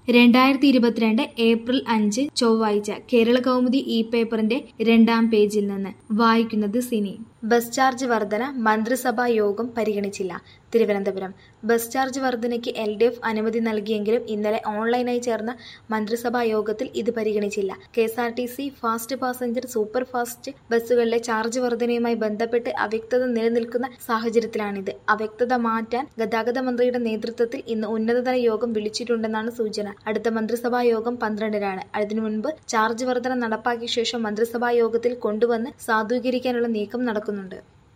രണ്ടായിരത്തി ഇരുപത്തിരണ്ട് ഏപ്രിൽ അഞ്ച് ചൊവ്വാഴ്ച കേരള കൗമുദി ഇ പേപ്പറിന്റെ രണ്ടാം പേജിൽ നിന്ന് വായിക്കുന്നത് സിനി ബസ് ചാർജ് വർധന മന്ത്രിസഭാ യോഗം പരിഗണിച്ചില്ല തിരുവനന്തപുരം ബസ് ചാർജ് വർധനയ്ക്ക് എൽ ഡി എഫ് അനുമതി നൽകിയെങ്കിലും ഇന്നലെ ഓൺലൈനായി ചേർന്ന മന്ത്രിസഭാ യോഗത്തിൽ ഇത് പരിഗണിച്ചില്ല K S R T C fast passenger super fast ബസ്സുകളിലെ ചാർജ് വർധനയുമായി ബന്ധപ്പെട്ട് അവ്യക്തത നിലനിൽക്കുന്ന സാഹചര്യത്തിലാണിത് അവ്യക്തത മാറ്റാൻ ഗതാഗത മന്ത്രിയുടെ നേതൃത്വത്തിൽ ഇന്ന് ഉന്നതതല യോഗം വിളിച്ചിട്ടുണ്ടെന്നാണ് സൂചന അടുത്ത മന്ത്രിസഭാ യോഗം പന്ത്രണ്ടിനാണ് അതിനു മുൻപ് ചാർജ് വർധന നടപ്പാക്കിയ ശേഷം മന്ത്രിസഭാ യോഗത്തിൽ കൊണ്ടുവന്ന് സാധൂകരിക്കാനുള്ള നീക്കം നടക്കുന്നുണ്ട്